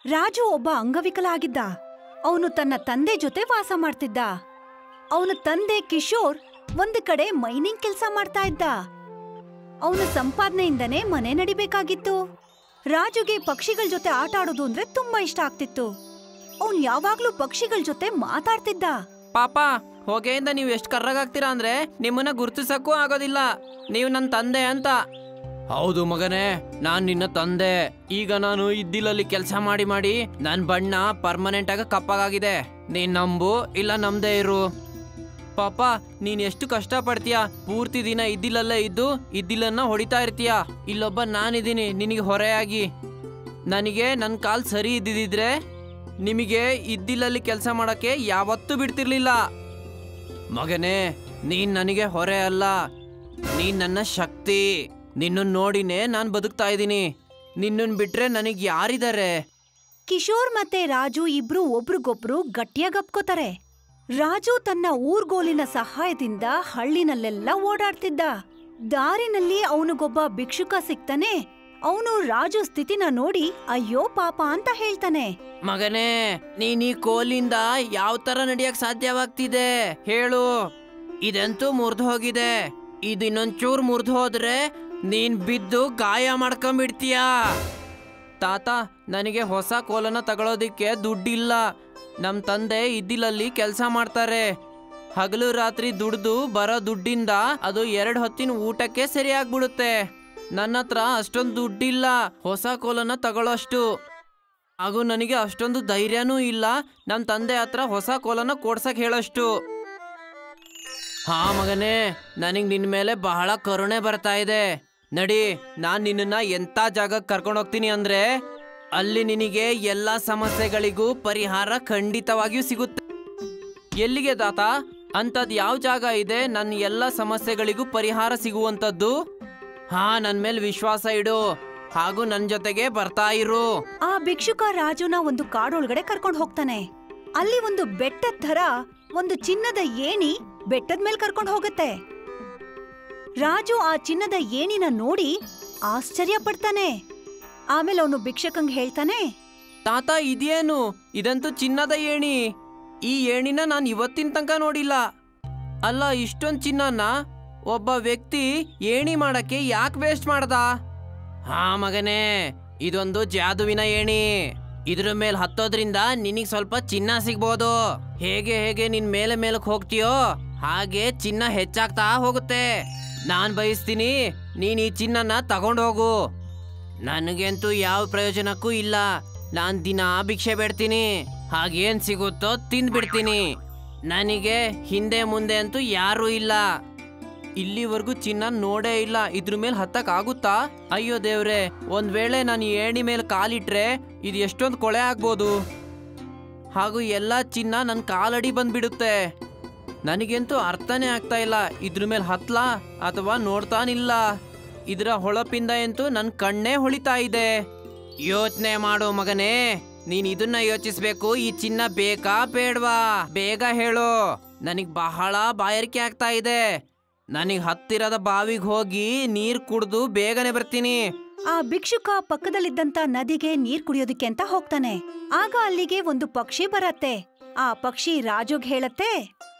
ರಾಜು ಒಬ್ಬ ಅಂಗವಿಕಲ ಆಗಿದ್ದ ಅವನು ತನ್ನ ತಂದೆ ಜೊತೆ ವಾಸ ಮಾಡ್ತಿದ್ದ ಅವನ ತಂದೆ ಕಿಶೋರ್ ಒಂದು ಕಡೆ ಮೈನಿಂಗ್ ಕೆಲಸ ಮಾಡ್ತಾ ಇದ್ದ ಅವನ ಸಂಪಾದನೆಯಿಂದನೇ ಮನೆ ನಡಿಬೇಕಾಗಿತ್ತು ರಾಜುಗೆ ಪಕ್ಷಿಗಳ ಜೊತೆ ಆಟ ಆಡೋದು ಅಂದ್ರೆ ತುಂಬಾ ಇಷ್ಟ ಆಗ್ತಿತ್ತು ಅವನ್ ಯಾವಾಗ್ಲೂ ಪಕ್ಷಿಗಳ ಜೊತೆ ಮಾತಾಡ್ತಿದ್ದ ಪಾಪ ಹೊಗೆಯಿಂದ ನೀವು ಎಷ್ಟು ಕರ್ರಗಾಗ್ತೀರಾ ಅಂದ್ರೆ ನಿಮ್ಮನ್ನ ಗುರ್ತಿಸಕ್ಕೂ ಆಗೋದಿಲ್ಲ ನೀವು ನನ್ನ ತಂದೆ ಅಂತ ಹೌದು ಮಗನೇ ನಾನ್ ನಿನ್ನ ತಂದೆ ಈಗ ನಾನು ಇದ್ದಿಲಲ್ಲಿ ಕೆಲಸ ಮಾಡಿ ಮಾಡಿ ನನ್ ಬಣ್ಣ ಪರ್ಮನೆಂಟ್ ಆಗಿ ಕಪ್ಪಗಾಗಿದೆ ನೀನ್ ನಂಬು ಇಲ್ಲ ನಮ್ದೇ ಇರು ಪಾಪ ನೀನ್ ಎಷ್ಟು ಕಷ್ಟ ಪಡ್ತೀಯ ಪೂರ್ತಿ ದಿನ ಇದ್ದಿಲಲ್ಲೇ ಇದ್ದು ಇದ್ದಿಲನ್ನ ಹೊಡಿತಾ ಇರ್ತೀಯ ಇಲ್ಲೊಬ್ಬ ನಾನಿದ್ದೀನಿ ನಿನಗೆ ಹೊರೆಯಾಗಿ ನನಗೆ ನನ್ನ ಕಾಲ್ ಸರಿ ಇದ್ದಿದ್ರೆ ನಿಮಗೆ ಇದ್ದಿಲಲ್ಲಿ ಕೆಲಸ ಮಾಡಕ್ಕೆ ಯಾವತ್ತೂ ಬಿಡ್ತಿರ್ಲಿಲ್ಲ ಮಗನೇ ನೀನ್ ನನಗೆ ಹೊರೆ ಅಲ್ಲ ನೀನ್ ನನ್ನ ಶಕ್ತಿ ನಿನ್ನನ್ ನೋಡಿನೇ ನಾನ್ ಬದುಕ್ತಾ ಇದ್ದೀನಿ ನಿನ್ನನ್ ಬಿಟ್ರೆ ನನಗ್ ಯಾರಿದ್ದಾರೆ ಕಿಶೋರ್ ಮತ್ತೆ ರಾಜು ಇಬ್ರು ಒಬ್ರಿಗೊಬ್ರು ಗಟ್ಟಿಯಾಗಿ ಅಪ್ಕೋತಾರೆ ರಾಜು ತನ್ನ ಊರ್ಗೋಲಿನ ಸಹಾಯದಿಂದ ಹಳ್ಳಿನಲ್ಲೆಲ್ಲ ಓಡಾಡ್ತಿದ್ದ ದಾರಿನಲ್ಲಿ ಅವನಿಗೊಬ್ಬ ಭಿಕ್ಷುಕ ಸಿಗ್ತಾನೆ ಅವನು ರಾಜು ಸ್ಥಿತಿನ ನೋಡಿ ಅಯ್ಯೋ ಪಾಪ ಅಂತ ಹೇಳ್ತಾನೆ ಮಗನೇ ನೀನ್ ಈ ಕೋಲಿಂದ ಯಾವ ತರ ನಡಿಯಕ್ ಸಾಧ್ಯವಾಗ್ತಿದೆ ಹೇಳು ಇದಂತೂ ಮುರಿದು ಹೋಗಿದೆ ಇದು ಇನ್ನೊಂಚೂರ್ ಮುರಿದು ಹೋದ್ರೆ ನೀನ್ ಬಿದ್ದು ಗಾಯ ಮಾಡ್ಕೊಂಬಿಡ್ತೀಯ ತಾತ ನನಗೆ ಹೊಸ ಕೋಲನ್ನ ತಗೊಳೋದಿಕ್ಕೆ ದುಡ್ಡಿಲ್ಲ ನಮ್ ತಂದೆ ಇದ್ದಿಲಲ್ಲಿ ಕೆಲಸ ಮಾಡ್ತಾರೆ ಹಗಲು ರಾತ್ರಿ ದುಡ್ದು ಬರೋ ದುಡ್ಡಿಂದ ಅದು ಎರಡು ಹೊತ್ತಿನ ಊಟಕ್ಕೆ ಸರಿಯಾಗ್ಬಿಡುತ್ತೆ ನನ್ನ ಹತ್ರ ಅಷ್ಟೊಂದು ದುಡ್ಡಿಲ್ಲ ಹೊಸ ಕೋಲನ್ನ ತಗೊಳ್ಳೋಷ್ಟು ಹಾಗೂ ನನಗೆ ಅಷ್ಟೊಂದು ಧೈರ್ಯನೂ ಇಲ್ಲ ನಮ್ಮ ತಂದೆ ಹತ್ರ ಹೊಸ ಕೋಲನ್ನ ಕೊಡ್ಸಕ್ ಹೇಳೋಷ್ಟು ಹಾ ಮಗನೇ ನನಗೆ ನಿನ್ನ ಮೇಲೆ ಬಹಳ ಕರುಣೆ ಬರ್ತಾ ಇದೆ ನಡಿ ನಾನ್ ನಿನ್ನನ್ನ ಎಂತ ಜಾಗಕ್ಕೆ ಕರ್ಕೊಂಡು ಹೋಗ್ತೀನಿ ಅಂದ್ರೆ ಅಲ್ಲಿ ನಿನಗೆ ಎಲ್ಲ ಸಮಸ್ಯೆಗಳಿಗೂ ಪರಿಹಾರ ಖಂಡಿತವಾಗಿಯೂ ಸಿಗುತ್ತೆ ಎಲ್ಲಿಗೆ ತಾತ ಅಂಥದ್ದು ಯಾವ ಜಾಗ ಇದೆ ನನ್ನ ಎಲ್ಲ ಸಮಸ್ಯೆಗಳಿಗೂ ಪರಿಹಾರ ಸಿಗುವಂಥದ್ದು ಹಾ ನನ್ನ ಮೇಲೆ ವಿಶ್ವಾಸ ಇಡು ಹಾಗೂ ನನ್ನ ಜೊತೆಗೆ ಬರ್ತಾ ಇರು ಆ ಭಿಕ್ಷುಕ ರಾಜುನ ಒಂದು ಕಾಡೊಳಗಡೆ ಕರ್ಕೊಂಡು ಹೋಗ್ತಾನೆ ಅಲ್ಲಿ ಒಂದು ಬೆಟ್ಟದ ಥರ ಒಂದು ಚಿನ್ನದ ಏಣಿ ಬೆಟ್ಟದ ಮೇಲೆ ಕರ್ಕೊಂಡು ಹೋಗುತ್ತೆ ರಾಜು ಆ ಚಿನ್ನದ ಏಣಿನ ನೋಡಿ ಆಶ್ಚರ್ಯ ಪಡ್ತಾನೆ ಆಮೇಲೆ ಅವನು ಭಿಕ್ಷಕಂಗ್ ಹೇಳ್ತಾನೆ ತಾತ ಇದೇನು ಇದಂತೂ ಚಿನ್ನದ ಏಣಿ ಈ ಏಣಿನ ನಾನು ಇವತ್ತಿನ ತನಕ ನೋಡಿಲ್ಲ ಅಲ್ಲ ಇಷ್ಟೊಂದು ಚಿನ್ನನ ಒಬ್ಬ ವ್ಯಕ್ತಿ ಏಣಿ ಮಾಡಕ್ಕೆ ಯಾಕೆ ವೇಸ್ಟ್ ಮಾಡ್ದ ಹಾ ಮಗನೇ ಇದೊಂದು ಜಾದುವಿನ ಏಣಿ ಇದ್ರ ಮೇಲೆ ಹತ್ತೋದ್ರಿಂದ ನಿನಗೆ ಸ್ವಲ್ಪ ಚಿನ್ನ ಸಿಗ್ಬೋದು ಹೇಗೆ ಹೇಗೆ ನಿನ್ ಮೇಲೆ ಮೇಲಕ್ಕೆ ಹೋಗ್ತೀಯೋ ಹಾಗೆ ಚಿನ್ನ ಹೆಚ್ಚಾಗ್ತಾ ಹೋಗುತ್ತೆ ನಾನ್ ಬಯಸ್ತೀನಿ ನೀನ್ ಈ ಚಿನ್ನನ ತಗೊಂಡು ಹೋಗು ನನಗಂತೂ ಯಾವ ಪ್ರಯೋಜನಕ್ಕೂ ಇಲ್ಲ ನಾನ್ ದಿನ ಭಿಕ್ಷೆ ಬೇಡ್ತೀನಿ ಹಾಗೇನ್ ಸಿಗುತ್ತೋ ತಿಂದ್ಬಿಡ್ತೀನಿ ನನಗೆ ಹಿಂದೆ ಮುಂದೆ ಅಂತೂ ಯಾರೂ ಇಲ್ಲ ಇಲ್ಲಿವರೆಗೂ ಚಿನ್ನ ನೋಡೇ ಇಲ್ಲ ಇದ್ರ ಮೇಲೆ ಹತ್ತಕ್ ಆಗುತ್ತಾ ಅಯ್ಯೋ ದೇವ್ರೆ ಒಂದ್ ವೇಳೆ ನಾನು ಏಣಿ ಮೇಲೆ ಕಾಲಿಟ್ರೆ ಇದು ಎಷ್ಟೊಂದು ಕೊಳೆ ಆಗ್ಬೋದು ಹಾಗೂ ಎಲ್ಲ ಚಿನ್ನ ನನ್ನ ಕಾಲಡಿ ಬಂದ್ಬಿಡುತ್ತೆ ನನಗಂತೂ ಅರ್ಥನೇ ಆಗ್ತಾ ಇಲ್ಲ ಇದ್ರ ಮೇಲೆ ಹತ್ಲಾ ಅಥವಾ ನೋಡ್ತಾನಿಲ್ಲ ಇದರ ಹೊಳಪಿಂದ ಅಂತೂ ನನ್ನ ಕಣ್ಣೇ ಹೊಳಿತಾ ಇದೆ ಯೋಚನೆ ಮಾಡು ಮಗನೇ ನೀನ್ ಇದನ್ನ ಯೋಚಿಸ್ಬೇಕು ಈ ಚಿನ್ನ ಬೇಕಾ ಬೇಡ್ವಾ ಬೇಗ ಹೇಳು ನನಗ್ ಬಹಳ ಬಾಯಾರಿಕೆ ಆಗ್ತಾ ಇದೆ ನನಗ್ ಹತ್ತಿರದ ಬಾವಿಗೆ ಹೋಗಿ ನೀರ್ ಕುಡ್ದು ಬೇಗನೆ ಬರ್ತೀನಿ ಆ ಭಿಕ್ಷುಕ ಪಕ್ಕದಲ್ಲಿದ್ದಂತ ನದಿಗೆ ನೀರ್ ಕುಡಿಯೋದಕ್ಕೆ ಅಂತ ಹೋಗ್ತಾನೆ ಆಗ ಅಲ್ಲಿಗೆ ಒಂದು ಪಕ್ಷಿ ಬರತ್ತೆ ಆ ಪಕ್ಷಿ ರಾಜುಗ್ ಹೇಳತ್ತೆ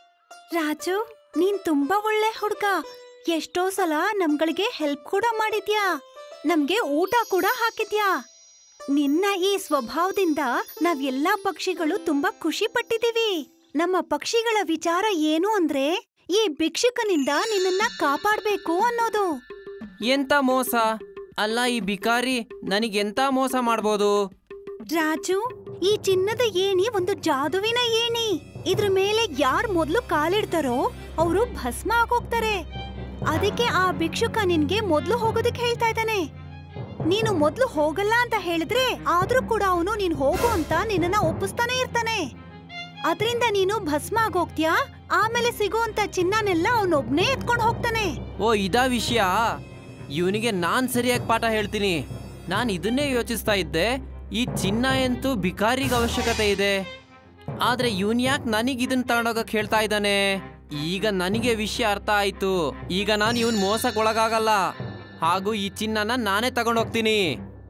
ರಾಜು ನೀನ್ ತುಂಬಾ ಒಳ್ಳೆ ಹುಡ್ಗ ಎಷ್ಟೋ ಸಲ ನಮ್ಗಳಿಗೆ ಹೆಲ್ಪ್ ಕೂಡ ಮಾಡಿದ್ಯಾ ನಮ್ಗೆ ಊಟ ಕೂಡ ಹಾಕಿದ್ಯಾ ನಿನ್ನ ಈ ಸ್ವಭಾವದಿಂದ ನಾವ್ ಎಲ್ಲಾ ಪಕ್ಷಿಗಳು ತುಂಬಾ ಖುಷಿ ಪಟ್ಟಿದೀವಿ ನಮ್ಮ ಪಕ್ಷಿಗಳ ವಿಚಾರ ಏನು ಅಂದ್ರೆ ಈ ಭಿಕ್ಷುಕನಿಂದ ನಿನ್ನನ್ನ ಕಾಪಾಡ್ಬೇಕು ಅನ್ನೋದು ಎಂತ ಮೋಸ ಅಲ್ಲ ಈ ಬಿಕಾರಿ ನನಗೆಂತ ಮೋಸ ಮಾಡ್ಬೋದು ರಾಜು ಈ ಚಿನ್ನದ ಏಣಿ ಒಂದು ಜಾದುವಿನ ಏಣಿ ಇದ್ರ ಮೇಲೆ ಯಾರ್ ಮೊದ್ಲು ಕಾಲಿಡ್ತಾರೋ ಅವರು ಭಸ್ಮ ಆಗೋಗ್ತಾರೆ ಅದಕ್ಕೆ ಆ ಭಿಕ್ಷುಕ ನಿನ್ಗೆ ಮೊದ್ಲು ಹೋಗೋದಕ್ಕೆ ಹೇಳ್ತಾ ಇದ್ದಾನೆ ನೀನು ಮೊದ್ಲು ಹೋಗಲ್ಲ ಅಂತ ಹೇಳಿದ್ರೆ ಆದ್ರೂ ಕೂಡ ಅವನು ನೀನ್ ಹೋಗು ಅಂತ ನಿನ್ನನ್ನ ಒಪ್ಪಿಸ್ತಾನೆ ಇರ್ತಾನೆ ಅದರಿಂದ ನೀನು ಭಸ್ಮ ಆಗೋಗ್ತೀಯಾ ಆಮೇಲೆ ಸಿಗುವಂತ ಚಿನ್ನನೆಲ್ಲ ಅವನೊಬ್ನೇ ಎತ್ಕೊಂಡು ಹೋಗ್ತಾನೆ ಓ ಇದಾ ವಿಷಯ ಇವನಿಗೆ ನಾನ್ ಸರಿಯಾಗಿ ಪಾಠ ಹೇಳ್ತೀನಿ ನಾನು ಇದನ್ನೇ ಯೋಚಿಸ್ತಾ ಇದ್ದೆ ಈ ಚಿನ್ನ ಅಂತೂ ಭಿಕಾರಿಗೆ ಅವಶ್ಯಕತೆ ಇದೆ ಆದ್ರೆ ಇವನ್ ಯಾಕೆ ನನಗೆ ಇದನ್ನ ತಗೊಂಡೋಗಕ್ ಹೇಳ್ತಾ ಇದ್ದಾನೆ ಈಗ ನನಗೆ ವಿಷಯ ಅರ್ಥ ಆಯ್ತು ಈಗ ನಾನು ಇವನ್ ಮೋಸಕ್ಕೊಳಗಾಗಲ್ಲ ಹಾಗೂ ಈ ಚಿನ್ನನ ನಾನೇ ತಗೊಂಡೋಗ್ತೀನಿ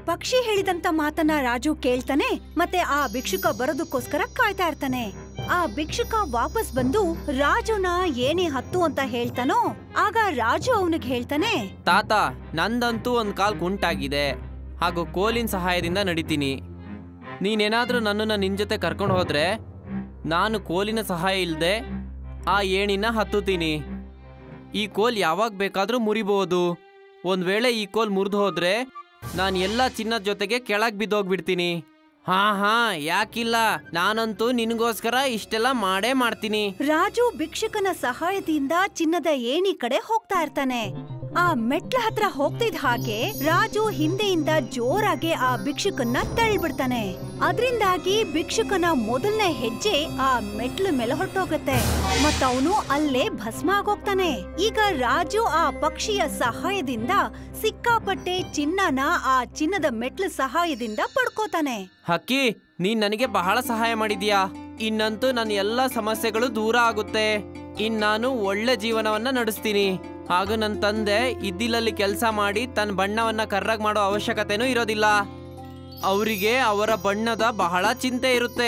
ಪಕ್ಷಿ ಹೇಳಿದಂತ ಮಾತನ್ನ ರಾಜು ಕೇಳ್ತಾನೆ ಮತ್ತೆ ಆ ಭಿಕ್ಷುಕ ಬರೋದಕ್ಕೋಸ್ಕರ ಕಾಯ್ತಾ ಇರ್ತಾನೆ ಆ ಭಿಕ್ಷುಕ ವಾಪಸ್ ಬಂದು ರಾಜುನ ಏನೇ ಹತ್ತು ಅಂತ ಹೇಳ್ತಾನೋ ಆಗ ರಾಜು ಅವನಿಗೆ ಹೇಳ್ತಾನೆ ತಾತ ನಂದಂತೂ ಒಂದು ಕಾಲ್ ಕುಂಟಾಗಿದೆ ಹಾಗೂ ಕೋಲಿನ ಸಹಾಯದಿಂದ ನಡಿತೀನಿ ನೀನೇನಾದರೂ ನನ್ನನ್ನು ನಿನ್ನ ಜೊತೆ ಕರ್ಕೊಂಡು ಹೋದ್ರೆ ನಾನು ಕೋಲಿನ ಸಹಾಯ ಇಲ್ಲದೆ ಆ ಏಣಿನ ಹತ್ತುತ್ತೀನಿ ಈ ಕೋಲ್ ಯಾವಾಗ ಬೇಕಾದರೂ ಮುರಿಬೋದು ಒಂದು ವೇಳೆ ಈ ಕೋಲ್ ಮುರಿದು ಹೋದ್ರೆ ನಾನು ಎಲ್ಲ ಚಿನ್ನದ ಜೊತೆಗೆ ಕೆಳಗೆ ಬಿದ್ದೋಗ್ಬಿಡ್ತೀನಿ ಹಾ ಹಾ ಯಾಕಿಲ್ಲ ನಾನಂತೂ ನಿನಗೋಸ್ಕರ ಇಷ್ಟೆಲ್ಲ ಮಾಡೇ ಮಾಡ್ತೀನಿ ರಾಜು ಭಿಕ್ಷುಕನ ಸಹಾಯದಿಂದ ಚಿನ್ನದ ಏಣಿ ಕಡೆ ಹೋಗ್ತಾ ಇರ್ತಾನೆ ಆ ಮೆಟ್ಲ ಹತ್ರ ಹೋಗ್ತಿದ್ ಹಾಗೆ ರಾಜು ಹಿಂದೆಯಿಂದ ಜೋರಾಗಿ ಆ ಭಿಕ್ಷುಕನ್ನ ತಳ್ಳಿಬಿಡ್ತಾನೆ ಅದ್ರಿಂದಾಗಿ ಭಿಕ್ಷುಕನ ಮೊದಲನೇ ಹೆಜ್ಜೆ ಆ ಮೆಟ್ಲ ಮೇಲೆ ಹೊರಟೋಗತ್ತೆ ಮತ್ತವನು ಅಲ್ಲೇ ಭಸ್ಮ ಆಗೋಗ್ತಾನೆ ಈಗ ರಾಜು ಆ ಪಕ್ಷಿಯ ಸಹಾಯದಿಂದ ಸಿಕ್ಕಾಪಟ್ಟೆ ಚಿನ್ನನ ಆ ಚಿನ್ನದ ಮೆಟ್ಲ ಸಹಾಯದಿಂದ ಪಡ್ಕೋತಾನೆ ಹಕ್ಕಿ ನೀನ್ ನನಗೆ ಬಹಳ ಸಹಾಯ ಮಾಡಿದ್ಯಾ ಇನ್ನಂತೂ ನನ್ನ ಎಲ್ಲ ಸಮಸ್ಯೆಗಳು ದೂರ ಆಗುತ್ತೆ ಇನ್ ನಾನು ಒಳ್ಳೆ ಜೀವನವನ್ನ ನಡೆಸ್ತೀನಿ ಹಾಗೂ ನನ್ನ ತಂದೆ ಇದ್ದಿಲಲ್ಲಿ ಕೆಲಸ ಮಾಡಿ ತನ್ನ ಬಣ್ಣವನ್ನ ಕರ್ರಗ್ ಮಾಡೋ ಅವಶ್ಯಕತೆನೂ ಇರೋದಿಲ್ಲ ಅವರಿಗೆ ಅವರ ಬಣ್ಣದ ಬಹಳ ಚಿಂತೆ ಇರುತ್ತೆ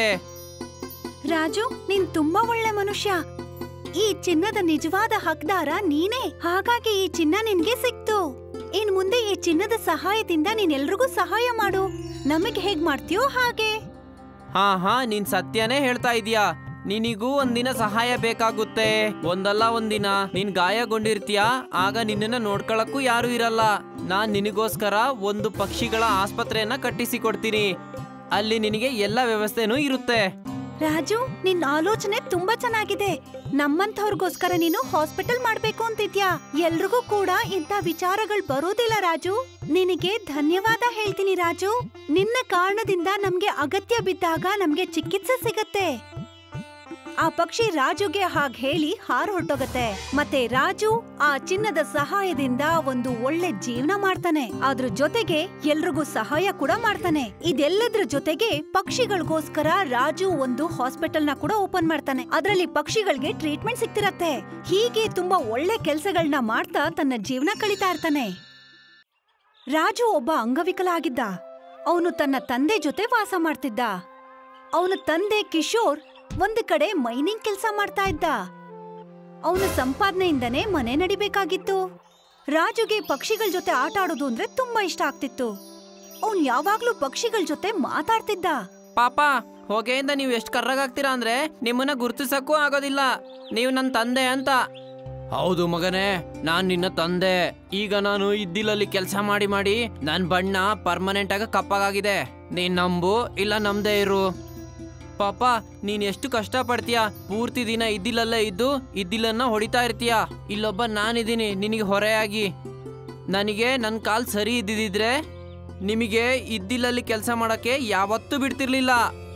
ರಾಜು ನೀನ್ ತುಂಬಾ ಒಳ್ಳೆ ಮನುಷ್ಯ ಈ ಚಿನ್ನದ ನಿಜವಾದ ಹಕ್ದಾರ ನೀನೇ ಹಾಗಾಗಿ ಈ ಚಿನ್ನ ನಿನ್ಗೆ ಸಿಕ್ತು ಇನ್ ಮುಂದೆ ಈ ಚಿನ್ನದ ಸಹಾಯದಿಂದ ನೀನ್ ಎಲ್ರಿಗೂ ಸಹಾಯ ಮಾಡು ನಮಗ್ ಹೇಗ್ ಮಾಡ್ತೀಯೋ ಹಾಗೆ ಹಾ ಹಾ ನೀನ್ ಸತ್ಯನೇ ಹೇಳ್ತಾ ಇದೀಯಾ ನಿನಿಗೂ ಒಂದಿನ ಸಹಾಯ ಬೇಕಾಗುತ್ತೆ ಒಂದಲ್ಲ ಒಂದಿನ ನೀನ್ ಗಾಯಗೊಂಡಿರ್ತೀಯ ಆಗ ನಿನ್ನನ್ನ ನೋಡ್ಕೊಳಕ್ಕೂ ಯಾರು ಇರಲ್ಲ ನಾನ್ ನಿನಗೋಸ್ಕರ ಒಂದು ಪಕ್ಷಿಗಳ ಆಸ್ಪತ್ರೆಯನ್ನ ಕಟ್ಟಿಸಿ ಕೊಡ್ತೀನಿ ಅಲ್ಲಿ ನಿನಗೆ ಎಲ್ಲ ವ್ಯವಸ್ಥೆನೂ ಇರುತ್ತೆ ರಾಜು ನಿನ್ ಆಲೋಚನೆ ತುಂಬಾ ಚೆನ್ನಾಗಿದೆ ನಮ್ಮಂಥವ್ರಿಗೋಸ್ಕರ ನೀನು ಹಾಸ್ಪಿಟಲ್ ಮಾಡ್ಬೇಕು ಅಂತಿದ್ಯಾ ಎಲ್ರಿಗೂ ಕೂಡ ಇಂಥ ವಿಚಾರಗಳು ಬರೋದಿಲ್ಲ ರಾಜು ನಿನಗೆ ಧನ್ಯವಾದ ಹೇಳ್ತೀನಿ ರಾಜು ನಿನ್ನ ಕಾರಣದಿಂದ ನಮ್ಗೆ ಅಗತ್ಯ ಬಿದ್ದಾಗ ನಮ್ಗೆ ಚಿಕಿತ್ಸೆ ಸಿಗತ್ತೆ ಆ ಪಕ್ಷಿ ರಾಜುಗೆ ಹಾಗ್ ಹೇಳಿ ಹಾರ್ ಹೊರಟೋಗತ್ತೆ ಮತ್ತೆ ರಾಜು ಆ ಚಿನ್ನದ ಸಹಾಯದಿಂದ ಒಂದು ಒಳ್ಳೆ ಜೀವನ ಮಾಡ್ತಾನೆ ಅದ್ರ ಜೊತೆಗೆ ಎಲ್ರಿಗೂ ಸಹಾಯ ಕೂಡ ಮಾಡ್ತಾನೆ ಇದೆಲ್ಲದ್ರ ಜೊತೆಗೆ ಪಕ್ಷಿಗಳಿಗೋಸ್ಕರ ರಾಜು ಒಂದು ಹಾಸ್ಪಿಟಲ್ ನ ಕೂಡ ಓಪನ್ ಮಾಡ್ತಾನೆ ಅದ್ರಲ್ಲಿ ಪಕ್ಷಿಗಳಿಗೆ ಟ್ರೀಟ್ಮೆಂಟ್ ಸಿಗ್ತಿರತ್ತೆ ಹೀಗೆ ತುಂಬಾ ಒಳ್ಳೆ ಕೆಲ್ಸಗಳನ್ನ ಮಾಡ್ತಾ ತನ್ನ ಜೀವನ ಕಳೀತಾ ಇರ್ತಾನೆ ರಾಜು ಒಬ್ಬ ಅಂಗವಿಕಲ ಆಗಿದ್ದ ಅವನು ತನ್ನ ತಂದೆ ಜೊತೆ ವಾಸ ಮಾಡ್ತಿದ್ದ ಅವನ ತಂದೆ ಕಿಶೋರ್ ಒಂದು ಕಡೆ ಮೈನಿಂಗ್ ಕೆಲಸ ಮಾಡ್ತಾ ಇದ್ದ ಅವನ ಸಂಪಾದನೆಯಿಂದನೇ ಮನೆ ನಡಿಬೇಕಾಗಿತ್ತು ರಾಜುಗೆ ಪಕ್ಷಿಗಳ ಜೊತೆ ಆಟ ಆಡೋದು ಅಂದ್ರೆ ತುಂಬಾ ಇಷ್ಟ ಆಗ್ತಿತ್ತು ಅವನ್ ಯಾವಾಗ್ಲೂ ಪಕ್ಷಿಗಳ ಜೊತೆ ಮಾತಾಡ್ತಿದ್ದ ಪಾಪ ಹೊಗೆಯಿಂದ ನೀವು ಎಷ್ಟು ಕರ್ರಗಾಗ್ತೀರಾ ಅಂದ್ರೆ ನಿಮ್ಮನ್ನ ಗುರ್ತಿಸಕ್ಕೂ ಆಗೋದಿಲ್ಲ ನೀವು ನನ್ನ ತಂದೆ ಅಂತ ಹೌದು ಮಗನೇ ನಾನ್ ನಿನ್ನ ತಂದೆ ಈಗ ನಾನು ಇದ್ದಿಲಲ್ಲಿ ಕೆಲಸ ಮಾಡಿ ಮಾಡಿ ನನ್ ಬಣ್ಣ ಪರ್ಮನೆಂಟ್ ಆಗಿ ಕಪ್ಪಗಾಗಿದೆ ನೀನ್ ನಂಬು ಇಲ್ಲ ನಮ್ದೇ ಇರು ಪಾಪ ನೀನ್ ಎಷ್ಟು ಕಷ್ಟ ಪಡ್ತೀಯ ಪೂರ್ತಿ ದಿನ ಇದ್ದಿಲಲ್ಲೇ ಇದ್ದು ಇದ್ದಿಲನ್ನ ಹೊಡಿತಾ ಇರ್ತೀಯ ಇಲ್ಲೊಬ್ಬ ನಾನಿದ್ದೀನಿ ನಿನಗೆ ಹೊರೆಯಾಗಿ ನನಗೆ ನನ್ನ ಕಾಲ್ ಸರಿ ಇದ್ದಿದ್ರೆ ನಿಮಗೆ ಇದ್ದಿಲಲ್ಲಿ ಕೆಲಸ ಮಾಡಕ್ಕೆ ಯಾವತ್ತೂ ಬಿಡ್ತಿರ್ಲಿಲ್ಲ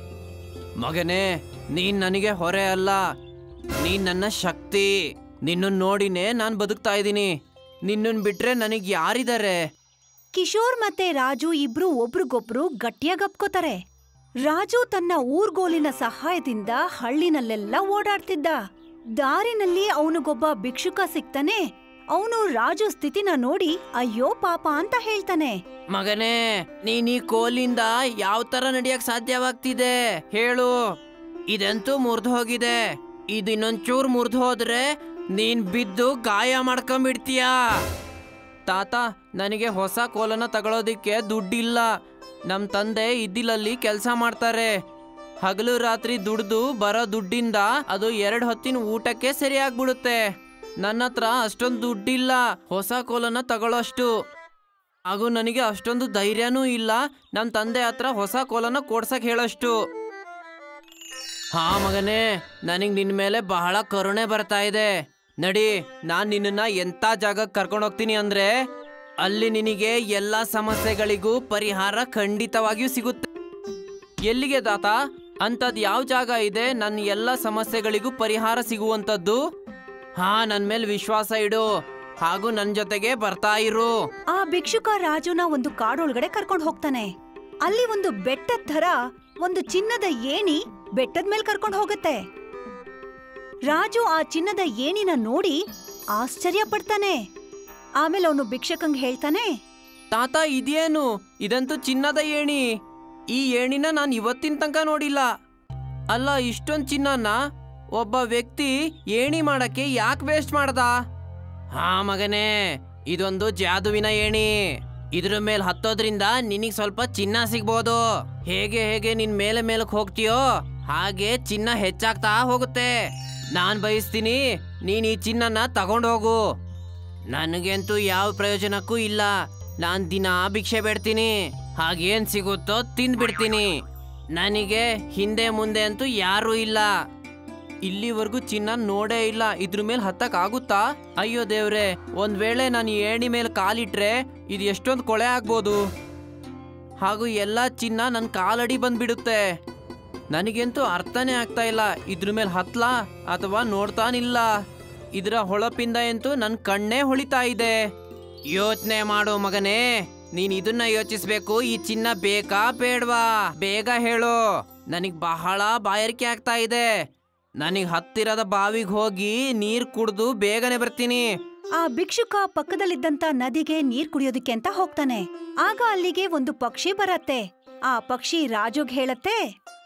ಮಗನೇ ನೀನ್ ನನಗೆ ಹೊರೆ ಅಲ್ಲ ನೀನ್ ನನ್ನ ಶಕ್ತಿ ನಿನ್ನನ್ ನೋಡಿನೇ ನಾನು ಬದುಕ್ತಾ ಇದ್ದೀನಿ ನಿನ್ನನ್ ಬಿಟ್ರೆ ನನಗೆ ಯಾರಿದ್ದಾರೆ ಕಿಶೋರ್ ಮತ್ತೆ ರಾಜು ಇಬ್ರು ಒಬ್ರಿಗೊಬ್ರು ಗಟ್ಟಿಯಾಗಿ ಅಪ್ಕೋತಾರೆ ರಾಜು ತನ್ನ ಊರ್ಗೋಲಿನ ಸಹಾಯದಿಂದ ಹಳ್ಳಿನಲ್ಲೆಲ್ಲ ಓಡಾಡ್ತಿದ್ದ ದಾರಿನಲ್ಲಿ ಅವನಿಗೊಬ್ಬ ಭಿಕ್ಷುಕ ಸಿಗ್ತಾನೆ ಅವನು ರಾಜು ಸ್ಥಿತಿನ ನೋಡಿ ಅಯ್ಯೋ ಪಾಪ ಅಂತ ಹೇಳ್ತಾನೆ ಮಗನೇ ನೀನ್ ಈ ಕೋಲಿಂದ ಯಾವ ತರ ನಡಿಯಕ್ ಸಾಧ್ಯವಾಗ್ತಿದೆ ಹೇಳು ಇದಂತೂ ಮುರಿದು ಹೋಗಿದೆ ಇದು ಇನ್ನೊಂಚೂರ್ ಮುರಿದು ಹೋದ್ರೆ ನೀನ್ ಬಿದ್ದು ಗಾಯ ಮಾಡ್ಕೊಂಬಿಡ್ತೀಯ ತಾತ ನನಗೆ ಹೊಸ ಕೋಲನ್ನ ತಗೊಳೋದಿಕ್ಕೆ ದುಡ್ಡಿಲ್ಲ ನಮ್ ತಂದೆ ಇದ್ದಿಲಲ್ಲಿ ಕೆಲಸ ಮಾಡ್ತಾರೆ ಹಗಲು ರಾತ್ರಿ ದುಡ್ದು ಬರೋ ದುಡ್ಡಿಂದ ಅದು ಎರಡು ಹೊತ್ತಿನ ಊಟಕ್ಕೆ ಸರಿಯಾಗ್ಬಿಡುತ್ತೆ ನನ್ನ ಹತ್ರ ಅಷ್ಟೊಂದು ದುಡ್ಡಿಲ್ಲ ಹೊಸ ಕೋಲನ್ನ ತಗೊಳ್ಳೋಷ್ಟು ಹಾಗೂ ನನಗೆ ಅಷ್ಟೊಂದು ಧೈರ್ಯನೂ ಇಲ್ಲ ನಮ್ಮ ತಂದೆ ಹತ್ರ ಹೊಸ ಕೋಲನ್ನ ಕೊಡ್ಸಕ್ ಹೇಳೋಷ್ಟು ಹಾ ಮಗನೇ ನನಗೆ ನಿನ್ನ ಮೇಲೆ ಬಹಳ ಕರುಣೆ ಬರ್ತಾ ಇದೆ ನಡಿ ನಾನು ನಿನ್ನನ್ನ ಎಂಥ ಜಾಗಕ್ಕೆ ಕರ್ಕೊಂಡು ಹೋಗ್ತೀನಿ ಅಂದ್ರೆ ಅಲ್ಲಿ ನಿನಗೆ ಎಲ್ಲ ಸಮಸ್ಯೆಗಳಿಗೂ ಪರಿಹಾರ ಖಂಡಿತವಾಗಿಯೂ ಸಿಗುತ್ತೆ ಎಲ್ಲಿಗೆ ತಾತ ಅಂಥದ್ದು ಯಾವ ಜಾಗ ಇದೆ ನನ್ನ ಎಲ್ಲ ಸಮಸ್ಯೆಗಳಿಗೂ ಪರಿಹಾರ ಸಿಗುವಂಥದ್ದು ಹಾ ನನ್ನ ಮೇಲೆ ವಿಶ್ವಾಸ ಇಡು ಹಾಗೂ ನನ್ನ ಜೊತೆಗೆ ಬರ್ತಾ ಇರು ಆ ಭಿಕ್ಷುಕ ರಾಜುನ ಒಂದು ಕಾಡೊಳಗಡೆ ಕರ್ಕೊಂಡು ಹೋಗ್ತಾನೆ ಅಲ್ಲಿ ಒಂದು ಬೆಟ್ಟದ ಥರ ಒಂದು ಚಿನ್ನದ ಏಣಿ ಬೆಟ್ಟದ ಮೇಲೆ ಕರ್ಕೊಂಡು ಹೋಗತ್ತೆ ರಾಜು ಆ ಚಿನ್ನದ ಏಣಿನ ನೋಡಿ ಆಶ್ಚರ್ಯ ಪಡ್ತಾನೆ ಆಮೇಲೆ ಅವನು ಭಿಕ್ಷಕಂಗ್ ಹೇಳ್ತಾನೆ ತಾತ ಇದೇನು ಇದಂತೂ ಚಿನ್ನದ ಏಣಿ ಈ ಏಣಿನ ನಾನು ಇವತ್ತಿನ ತನಕ ನೋಡಿಲ್ಲ ಅಲ್ಲ ಇಷ್ಟೊಂದು ಚಿನ್ನನ ಒಬ್ಬ ವ್ಯಕ್ತಿ ಏಣಿ ಮಾಡಕ್ಕೆ ಯಾಕೆ ವೇಸ್ಟ್ ಮಾಡ್ದ ಹಾ ಮಗನೇ ಇದೊಂದು ಜಾದುವಿನ ಏಣಿ ಇದ್ರ ಮೇಲೆ ಹತ್ತೋದ್ರಿಂದ ನಿನಗೆ ಸ್ವಲ್ಪ ಚಿನ್ನ ಸಿಗ್ಬೋದು ಹೇಗೆ ಹೇಗೆ ನಿನ್ ಮೇಲೆ ಮೇಲಕ್ಕೆ ಹೋಗ್ತೀಯೋ ಹಾಗೆ ಚಿನ್ನ ಹೆಚ್ಚಾಗ್ತಾ ಹೋಗುತ್ತೆ ನಾನ್ ಬಯಸ್ತೀನಿ ನೀನ್ ಈ ಚಿನ್ನನ ತಗೊಂಡು ಹೋಗು ನನಗಂತೂ ಯಾವ ಪ್ರಯೋಜನಕ್ಕೂ ಇಲ್ಲ ನಾನ್ ದಿನ ಭಿಕ್ಷೆ ಬೇಡ್ತೀನಿ ಹಾಗೇನ್ ಸಿಗುತ್ತೋ ತಿಂದ್ಬಿಡ್ತೀನಿ ನನಗೆ ಹಿಂದೆ ಮುಂದೆ ಅಂತೂ ಯಾರೂ ಇಲ್ಲ ಇಲ್ಲಿವರೆಗೂ ಚಿನ್ನ ನೋಡೇ ಇಲ್ಲ ಇದ್ರ ಮೇಲೆ ಹತ್ತಕ್ ಆಗುತ್ತಾ ಅಯ್ಯೋ ದೇವ್ರೆ ಒಂದ್ ವೇಳೆ ನಾನು ಈ ಏಣಿ ಮೇಲೆ ಕಾಲಿಟ್ರೆ ಇದು ಎಷ್ಟೊಂದು ಕೊಳೆ ಆಗ್ಬೋದು ಹಾಗೂ ಎಲ್ಲ ಚಿನ್ನ ನನ್ನ ಕಾಲಡಿ ಬಂದ್ಬಿಡುತ್ತೆ ನನಗಂತೂ ಅರ್ಥನೇ ಆಗ್ತಾ ಇಲ್ಲ ಇದ್ರ ಮೇಲೆ ಹತ್ಲಾ ಅಥವಾ ನೋಡ್ತಾನಿಲ್ಲ ಇದರ ಹೊಳಪಿಂದ ಅಂತೂ ನನ್ನ ಕಣ್ಣೇ ಹೊಳಿತಾ ಇದೆ ಯೋಚನೆ ಮಾಡು ಮಗನೇ ನೀನ್ ಇದನ್ನ ಯೋಚಿಸ್ಬೇಕು ಈ ಚಿನ್ನ ಬೇಕಾ ಬೇಡ್ವಾ ಬೇಗ ಹೇಳು ನನಗ್ ಬಹಳ ಬಾಯಾರಿಕೆ ಆಗ್ತಾ ಇದೆ ನನಗ್ ಹತ್ತಿರದ ಬಾವಿಗೆ ಹೋಗಿ ನೀರ್ ಕುಡ್ದು ಬೇಗನೆ ಬರ್ತೀನಿ ಆ ಭಿಕ್ಷುಕ ಪಕ್ಕದಲ್ಲಿದ್ದಂತ ನದಿಗೆ ನೀರ್ ಕುಡಿಯೋದಕ್ಕೆ ಅಂತ ಹೋಗ್ತಾನೆ ಆಗ ಅಲ್ಲಿಗೆ ಒಂದು ಪಕ್ಷಿ ಬರತ್ತೆ ಆ ಪಕ್ಷಿ ರಾಜುಗ್ ಹೇಳತ್ತೆ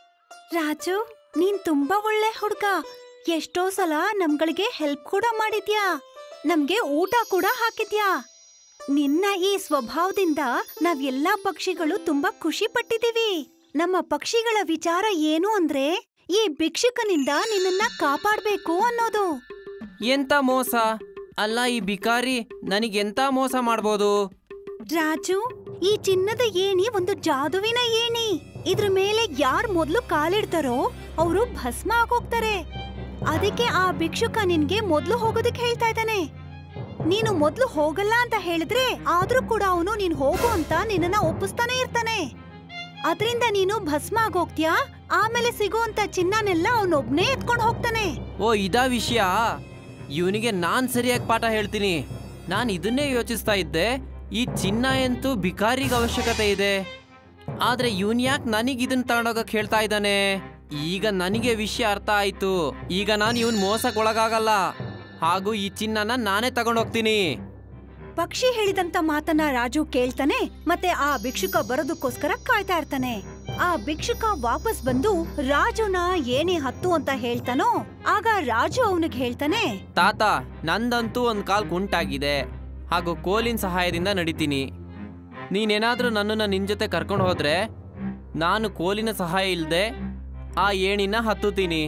ರಾಜು ನೀನ್ ತುಂಬಾ ಒಳ್ಳೆ ಹುಡ್ಗ ಎಷ್ಟೋ ಸಲ ನಮ್ಗಳಿಗೆ ಹೆಲ್ಪ್ ಕೂಡ ಮಾಡಿದ್ಯಾ ನಮ್ಗೆ ಊಟ ಕೂಡ ಹಾಕಿದ್ಯಾ ನಿನ್ನ ಈ ಸ್ವಭಾವದಿಂದ ನಾವ್ ಎಲ್ಲಾ ಪಕ್ಷಿಗಳು ತುಂಬಾ ಖುಷಿ ಪಟ್ಟಿದೀವಿ ನಮ್ಮ ಪಕ್ಷಿಗಳ ವಿಚಾರ ಏನು ಅಂದ್ರೆ ಈ ಭಿಕ್ಷುಕನಿಂದ ನಿನ್ನನ್ನ ಕಾಪಾಡ್ಬೇಕು ಅನ್ನೋದು ಎಂತ ಮೋಸ ಅಲ್ಲ ಈ ಬಿಕಾರಿ ನನಗೆಂತ ಮೋಸ ಮಾಡ್ಬೋದು ರಾಜು ಈ ಚಿನ್ನದ ಏಣಿ ಒಂದು ಜಾದುವಿನ ಏಣಿ ಇದ್ರ ಮೇಲೆ ಯಾರ್ ಮೊದ್ಲು ಕಾಲಿಡ್ತಾರೋ ಅವರು ಭಸ್ಮ ಆಗೋಗ್ತಾರೆ ಅದಕ್ಕೆ ಆ ಭಿಕ್ಷುಕ ನಿನ್ಗೆ ಮೊದ್ಲು ಹೋಗೋದಕ್ಕೆ ಹೇಳ್ತಾ ಇದ್ದಾನೆ ನೀನು ಮೊದ್ಲು ಹೋಗಲ್ಲ ಅಂತ ಹೇಳಿದ್ರೆ ಆದ್ರೂ ಕೂಡ ಅವನು ನೀನ್ ಹೋಗು ಅಂತ ನಿನ್ನನ್ನ ಒಪ್ಪಿಸ್ತಾನೆ ಇರ್ತಾನೆ ಅದರಿಂದ ನೀನು ಭಸ್ಮ ಆಗೋಗ್ತ್ಯಾ ಆಮೇಲೆ ಸಿಗುವಂತ ಚಿನ್ನನೆಲ್ಲ ಅವನೊಬ್ನೇ ಎತ್ಕೊಂಡು ಹೋಗ್ತಾನೆ ಓ ಇದಾ ವಿಷಯ ಇವನಿಗೆ ನಾನ್ ಸರಿಯಾಗಿ ಪಾಠ ಹೇಳ್ತೀನಿ ನಾನು ಇದನ್ನೇ ಯೋಚಿಸ್ತಾ ಇದ್ದೆ ಈ ಚಿನ್ನ ಅಂತೂ ಭಿಕಾರಿಗೆ ಅವಶ್ಯಕತೆ ಇದೆ ಆದ್ರೆ ಇವನ್ ಯಾಕೆ ನನಗೆ ಇದನ್ನ ತಗೊಂಡೋಗಕ್ ಹೇಳ್ತಾ ಇದ್ದಾನೆ ಈಗ ನನಗೆ ವಿಷಯ ಅರ್ಥ ಆಯ್ತು ಈಗ ನಾನು ಇವನ್ ಮೋಸಕ್ಕೊಳಗಾಗಲ್ಲ ಹಾಗೂ ಈ ಚಿನ್ನನ ನಾನೇ ತಗೊಂಡೋಗ್ತೀನಿ ಪಕ್ಷಿ ಹೇಳಿದಂತ ಮಾತನ್ನ ರಾಜು ಕೇಳ್ತಾನೆ ಮತ್ತೆ ಆ ಭಿಕ್ಷುಕ ಬರೋದಕ್ಕೋಸ್ಕರ ಕಾಯ್ತಾ ಇರ್ತಾನೆ ಆ ಭಿಕ್ಷುಕ ವಾಪಸ್ ಬಂದು ರಾಜುನ ಏನೇ ಹತ್ತು ಅಂತ ಹೇಳ್ತಾನೋ ಆಗ ರಾಜು ಅವನಿಗೆ ಹೇಳ್ತಾನೆ ತಾತ ನಂದಂತೂ ಒಂದ್ ಕಾಲ್ ಕುಂಟಾಗಿದೆ ಹಾಗೂ ಕೋಲಿನ ಸಹಾಯದಿಂದ ನಡಿತೀನಿ ನೀನೇನಾದ್ರೂ ನನ್ನನ್ನ ನಿನ್ ಜೊತೆ ಕರ್ಕೊಂಡು ಹೋದ್ರೆ ನಾನು ಕೋಲಿನ ಸಹಾಯ ಇಲ್ಲದೆ ಆ ಏಣಿನ ಹತ್ತುತ್ತೀನಿ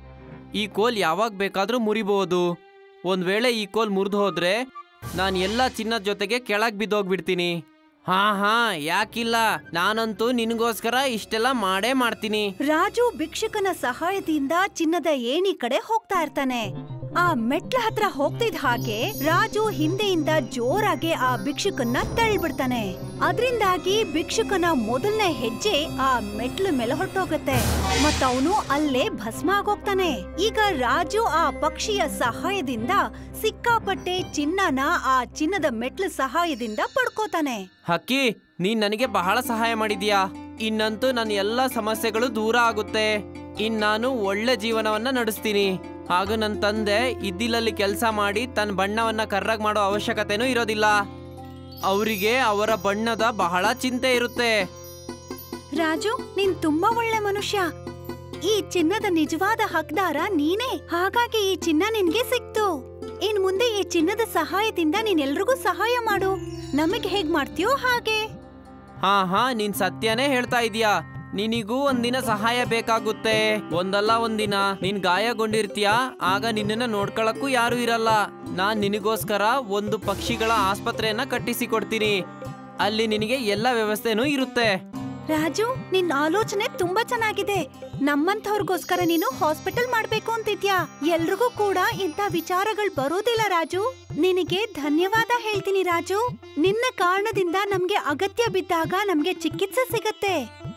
ಈ ಕೋಲ್ ಯಾವಾಗ ಬೇಕಾದ್ರೂ ಮುರಿಬಹುದು ಒಂದ್ ವೇಳೆ ಈ ಕೋಲ್ ಮುರಿದು ಹೋದ್ರೆ ನಾನು ಎಲ್ಲ ಚಿನ್ನದ ಜೊತೆಗೆ ಕೆಳಗ್ ಬಿದ್ದೋಗ್ಬಿಡ್ತೀನಿ ಹಾ ಹಾ ಯಾಕಿಲ್ಲ ನಾನಂತೂ ನಿನಗೋಸ್ಕರ ಇಷ್ಟೆಲ್ಲ ಮಾಡೇ ಮಾಡ್ತೀನಿ ರಾಜು ಭಿಕ್ಷುಕನ ಸಹಾಯದಿಂದ ಚಿನ್ನದ ಏಣಿ ಕಡೆ ಹೋಗ್ತಾ ಇರ್ತಾನೆ ಆ ಮೆಟ್ಲ ಹತ್ರ ಹೋಗ್ತಿದ್ ಹಾಗೆ ರಾಜು ಹಿಂದೆಯಿಂದ ಜೋರಾಗಿ ಆ ಭಿಕ್ಷುಕನ್ನ ತಳ್ಳಿಬಿಡ್ತಾನೆ ಅದ್ರಿಂದಾಗಿ ಭಿಕ್ಷುಕನ ಮೊದಲನೇ ಹೆಜ್ಜೆ ಆ ಮೆಟ್ಲ ಮೇಲೆ ಹೊರಟೋಗತ್ತೆ ಮತ್ತವನು ಅಲ್ಲೇ ಭಸ್ಮ ಆಗೋಗ್ತಾನೆ ಈಗ ರಾಜು ಆ ಪಕ್ಷಿಯ ಸಹಾಯದಿಂದ ಸಿಕ್ಕಾಪಟ್ಟೆ ಚಿನ್ನನ ಆ ಚಿನ್ನದ ಮೆಟ್ಲ ಸಹಾಯದಿಂದ ಪಡ್ಕೋತಾನೆ ಹಕ್ಕಿ ನೀನ್ ನನಗೆ ಬಹಳ ಸಹಾಯ ಮಾಡಿದ್ಯಾ ಇನ್ನಂತೂ ನನ್ನ ಎಲ್ಲ ಸಮಸ್ಯೆಗಳು ದೂರ ಆಗುತ್ತೆ ಇನ್ ನಾನು ಒಳ್ಳೆ ಜೀವನವನ್ನ ನಡೆಸ್ತೀನಿ ಹಾಗೂ ನನ್ನ ತಂದೆ ಇದ್ದಿಲಲ್ಲಿ ಕೆಲಸ ಮಾಡಿ ತನ್ನ ಬಣ್ಣವನ್ನ ಕರ್ರಗ್ ಮಾಡೋ ಅವಶ್ಯಕತೆನೂ ಇರೋದಿಲ್ಲ ಅವರಿಗೆ ಅವರ ಬಣ್ಣದ ಬಹಳ ಚಿಂತೆ ಇರುತ್ತೆ ರಾಜು ನೀನ್ ತುಂಬಾ ಒಳ್ಳೆ ಮನುಷ್ಯ ಈ ಚಿನ್ನದ ನಿಜವಾದ ಹಕ್ದಾರ ನೀನೇ ಹಾಗಾಗಿ ಈ ಚಿನ್ನ ನಿನ್ಗೆ ಸಿಕ್ತು ಇನ್ ಮುಂದೆ ಈ ಚಿನ್ನದ ಸಹಾಯದಿಂದ ನೀನ್ ಎಲ್ರಿಗೂ ಸಹಾಯ ಮಾಡು ನಮಗ್ ಹೇಗ್ ಮಾಡ್ತೀಯೋ ಹಾಗೆ ಹಾ ಹಾ ನೀನ್ ಸತ್ಯನೇ ಹೇಳ್ತಾ ಇದೀಯಾ ನಿನಿಗೂ ಒಂದಿನ ಸಹಾಯ ಬೇಕಾಗುತ್ತೆ ಒಂದಲ್ಲ ಒಂದಿನ ನೀನ್ ಗಾಯಗೊಂಡಿರ್ತೀಯ ಆಗ ನಿನ್ನನ್ನ ನೋಡ್ಕೊಳಕ್ಕೂ ಯಾರು ಇರಲ್ಲ ನಾನ್ ನಿನಗೋಸ್ಕರ ಒಂದು ಪಕ್ಷಿಗಳ ಆಸ್ಪತ್ರೆಯನ್ನ ಕಟ್ಟಿಸಿ ಕೊಡ್ತೀನಿ ಅಲ್ಲಿ ನಿನಗೆ ಎಲ್ಲ ವ್ಯವಸ್ಥೆನೂ ಇರುತ್ತೆ ರಾಜು ನಿನ್ ಆಲೋಚನೆ ತುಂಬಾ ಚೆನ್ನಾಗಿದೆ ನಮ್ಮಂಥವ್ರಿಗೋಸ್ಕರ ನೀನು ಹಾಸ್ಪಿಟಲ್ ಮಾಡ್ಬೇಕು ಅಂತಿದ್ಯಾ ಎಲ್ರಿಗೂ ಕೂಡ ಇಂಥ ವಿಚಾರಗಳು ಬರೋದಿಲ್ಲ ರಾಜು ನಿನಗೆ ಧನ್ಯವಾದ ಹೇಳ್ತೀನಿ ರಾಜು ನಿನ್ನ ಕಾರಣದಿಂದ ನಮ್ಗೆ ಅಗತ್ಯ ಬಿದ್ದಾಗ ನಮ್ಗೆ ಚಿಕಿತ್ಸೆ ಸಿಗತ್ತೆ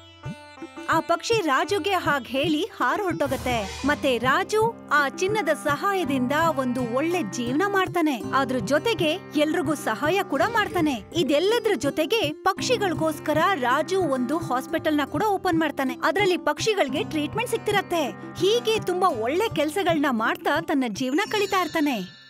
ಆ ಪಕ್ಷಿ ರಾಜುಗೆ ಹಾಗ್ ಹೇಳಿ ಹಾರ್ ಹೊರಟೋಗತ್ತೆ ಮತ್ತೆ ರಾಜು ಆ ಚಿನ್ನದ ಸಹಾಯದಿಂದ ಒಂದು ಒಳ್ಳೆ ಜೀವನ ಮಾಡ್ತಾನೆ ಅದ್ರ ಜೊತೆಗೆ ಎಲ್ರಿಗೂ ಸಹಾಯ ಕೂಡ ಮಾಡ್ತಾನೆ ಇದೆಲ್ಲದ್ರ ಜೊತೆಗೆ ಪಕ್ಷಿಗಳಿಗೋಸ್ಕರ ರಾಜು ಒಂದು ಹಾಸ್ಪಿಟಲ್ ನ ಕೂಡ ಓಪನ್ ಮಾಡ್ತಾನೆ ಅದರಲ್ಲಿ ಪಕ್ಷಿಗಳಿಗೆ ಟ್ರೀಟ್ಮೆಂಟ್ ಸಿಗ್ತಿರತ್ತೆ ಹೀಗೆ ತುಂಬಾ ಒಳ್ಳೆ ಕೆಲ್ಸಗಳನ್ನ ಮಾಡ್ತಾ ತನ್ನ ಜೀವನ ಕಳೀತಾ ಇರ್ತಾನೆ